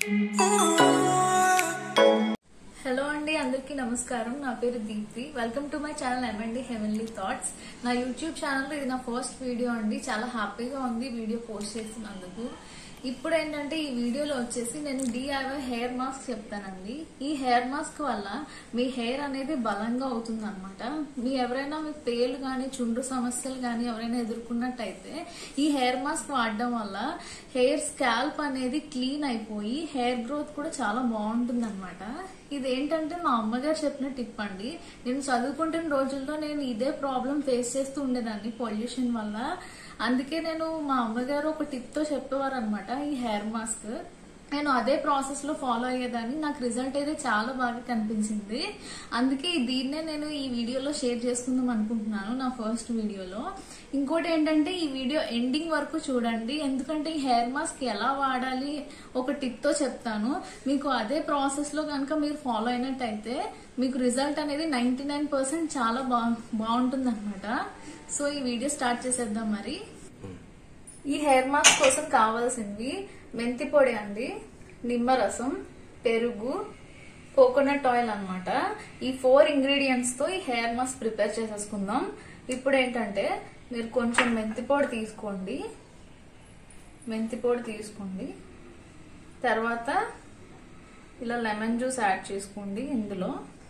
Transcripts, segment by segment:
hello అండి అందరికీ నమస్కారం నా పేరు Deepti welcome to my channel MMD heavenly thoughts నా యూట్యూబ్ ఛానల్లో ఇది నా ఫస్ట్ వీడియో అండి చాలా హ్యాపీగా ఉంది వీడియో పోస్ట్ చేసినందుకు ఇప్పుడు ఏంటంటే ఈ వీడియోలో వచ్చేసి నేను డిఐవై హెయిర్ మాస్క్ చెప్తానండి ఈ హెయిర్ మాస్క్ వల్ల మీ హెయిర్ అనేది బలంగా అవుతుంది అనమాట మీ ఎవరైనా మీ పేలు కానీ చుండ్రు సమస్యలు కానీ ఎవరైనా ఎదుర్కొన్నట్టయితే ఈ హెయిర్ మాస్క్ వాడడం వల్ల హెయిర్ స్కాల్ప్ అనేది క్లీన్ అయిపోయి హెయిర్ గ్రోత్ కూడా చాలా బాగుంటుంది అనమాట ఇదేంటంటే మా అమ్మగారు చెప్పిన టిప్ అండి నేను చదువుకుంటున్న రోజుల్లో నేను ఇదే ప్రాబ్లం ఫేస్ చేస్తూ ఉండేదాన్ని పొల్యూషన్ వల్ల అందుకే నేను మా అమ్మగారు ఒక టిప్ తో చెప్పేవారు అనమాట ఈ హెయిర్ మాస్క్ నేను అదే ప్రాసెస్ లో ఫాలో అయ్యేదాన్ని నాకు రిజల్ట్ అయితే చాలా బాగా కనిపించింది అందుకే దీన్నే నేను ఈ వీడియోలో షేర్ చేసుకుందాం అనుకుంటున్నాను నా ఫస్ట్ వీడియోలో ఇంకోటి ఏంటంటే ఈ వీడియో ఎండింగ్ వరకు చూడండి ఎందుకంటే ఈ హెయిర్ మాస్క్ ఎలా వాడాలి ఒక టిప్ తో చెప్తాను మీకు అదే ప్రాసెస్ లో కనుక మీరు ఫాలో అయినట్టయితే మీకు రిజల్ట్ అనేది నైన్టీ చాలా బా బాగుంటుంది అనమాట సో ఈ వీడియో స్టార్ట్ చేసేద్దాం మరి ఈ హెయిర్ మాస్క్ కోసం కావాల్సింది మెంతి పొడి అండి నిమ్మరసం పెరుగు కోకోనట్ ఆయిల్ అన్నమాట ఈ ఫోర్ ఇంగ్రీడియంట్స్ తో ఈ హెయిర్ మాస్క్ ప్రిపేర్ చేసేసుకుందాం ఇప్పుడు ఏంటంటే మీరు కొంచెం మెంతి పొడి తీసుకోండి మెంతి పొడి తీసుకోండి తర్వాత ఇలా లెమన్ జ్యూస్ యాడ్ చేసుకోండి ఇందులో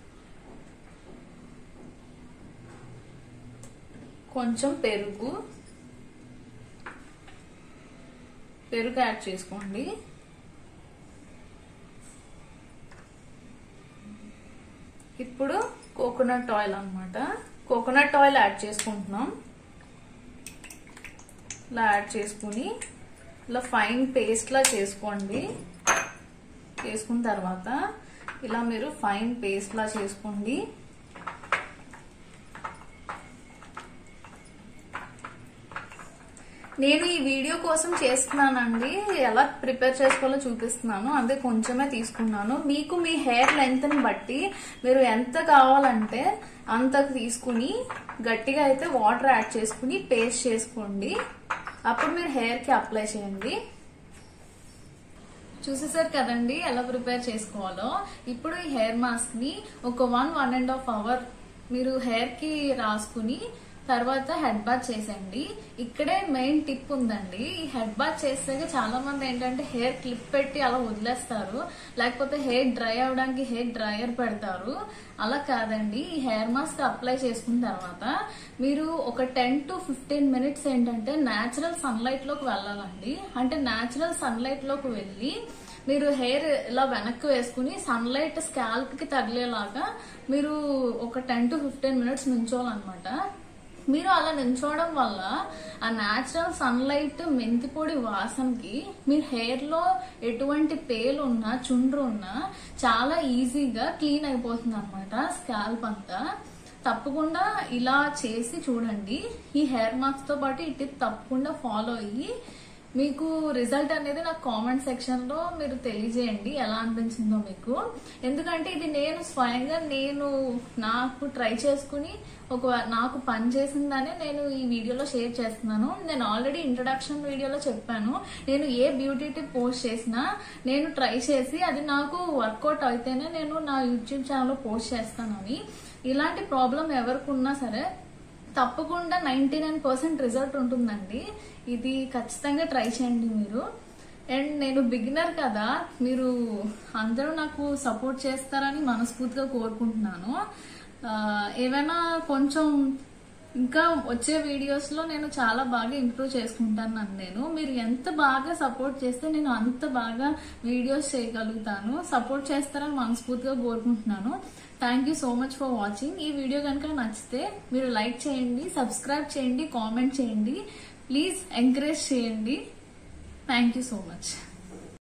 కొంచెం పెరుగు పెరుగు యాడ్ చేసుకోండి ఇప్పుడు కోకోనట్ ఆయిల్ అన్నమాట కోకోనట్ ఆయిల్ యాడ్ చేసుకుంటున్నాం ఇలా యాడ్ చేసుకుని ఇలా ఫైన్ పేస్ట్ లా చేసుకోండి చేసుకున్న తర్వాత ఇలా మీరు ఫైన్ పేస్ట్ లా చేసుకోండి నేను ఈ వీడియో కోసం చేస్తున్నానండి ఎలా ప్రిపేర్ చేసుకోవాలో చూపిస్తున్నాను అదే కొంచెమే తీసుకున్నాను మీకు మీ హెయిర్ లెంత్ ని బట్టి మీరు ఎంత కావాలంటే అంత తీసుకుని గట్టిగా అయితే వాటర్ యాడ్ చేసుకుని పేస్ట్ చేసుకోండి అప్పుడు మీరు హెయిర్ కి అప్లై చేయండి చూసేసారు కదండి ఎలా ప్రిపేర్ చేసుకోవాలో ఇప్పుడు ఈ హెయిర్ మాస్క్ ని ఒక one one and half hour మీరు హెయిర్ కి రాసుకుని తర్వాత హెడ్ బాత్ చేసేయండి ఇక్కడే మెయిన్ టిప్ ఉందండి ఈ హెడ్ బాత్ చేసాక చాలా మంది ఏంటంటే హెయిర్ క్లిప్ పెట్టి అలా వదిలేస్తారు లేకపోతే హెయిర్ డ్రై అవడానికి హెయిర్ డ్రైయర్ పెడతారు అలా కాదండి ఈ హెయిర్ మాస్క్ అప్లై చేసుకున్న తర్వాత మీరు ఒక టెన్ టు ఫిఫ్టీన్ మినిట్స్ ఏంటంటే నేచురల్ సన్లైట్ లోకి వెళ్ళాలండి అంటే నేచురల్ సన్లైట్ లోకి వెళ్ళి మీరు హెయిర్ ఇలా వెనక్కి వేసుకుని సన్లైట్ స్కాల్ప్ కి తగిలేలాగా మీరు ఒక టెన్ టు ఫిఫ్టీన్ మినిట్స్ నుంచోవాలన్నమాట మీరు అలా నించోవడం వల్ల ఆ న్యాచురల్ సన్లైట్ మెంతిపొడి వాసనకి మీ హెయిర్ లో ఎటువంటి పేలు ఉన్నా చుండ్రు ఉన్నా చాలా ఈజీగా క్లీన్ అయిపోతుంది అనమాట స్కాల్ప్ అంతా తప్పకుండా ఇలా చేసి చూడండి ఈ హెయిర్ మాస్క్ తో పాటు ఈ టిప్ తప్పకుండా ఫాలో అయ్యి మీకు రిజల్ట్ అనేది నాకు కామెంట్ సెక్షన్ లో మీరు తెలియజేయండి ఎలా అనిపించిందో మీకు ఎందుకంటే ఇది నేను స్వయంగా నేను నాకు ట్రై చేసుకుని ఒక నాకు పని చేసిందనే నేను ఈ వీడియోలో షేర్ చేస్తున్నాను నేను ఆల్రెడీ ఇంట్రడక్షన్ వీడియోలో చెప్పాను నేను ఏ బ్యూటీ టిప్ పోస్ట్ చేసినా నేను ట్రై చేసి అది నాకు వర్కౌట్ అయితేనే నేను నా యూట్యూబ్ ఛానల్లో పోస్ట్ చేస్తానని ఇలాంటి ప్రాబ్లం ఎవరికి ఉన్నా సరే తప్పకుండా నైన్టీ నైన్ పర్సెంట్ రిజల్ట్ ఉంటుందండి ఇది ఖచ్చితంగా ట్రై చేయండి మీరు అండ్ నేను బిగినర్ కదా మీరు అందరూ నాకు సపోర్ట్ చేస్తారని మనస్ఫూర్తిగా కోరుకుంటున్నాను ఆ, ఏమైనా కొంచెం ఇంకా వచ్చే వీడియోస్ లో నేను చాలా బాగా ఇంప్రూవ్ చేసుకుంటాను నేను మీరు ఎంత బాగా సపోర్ట్ చేస్తే నేను అంత బాగా వీడియోస్ చేయగలుగుతాను సపోర్ట్ చేస్తారని మనస్ఫూర్తిగా కోరుకుంటున్నాను thank you so much for watching ఈ వీడియో కనుక నచ్చితే మీరు లైక్ చేయండి సబ్స్క్రైబ్ చేయండి కామెంట్ చేయండి ప్లీజ్ ఎంకరేజ్ చేయండి థ్యాంక్ యూ సో మచ్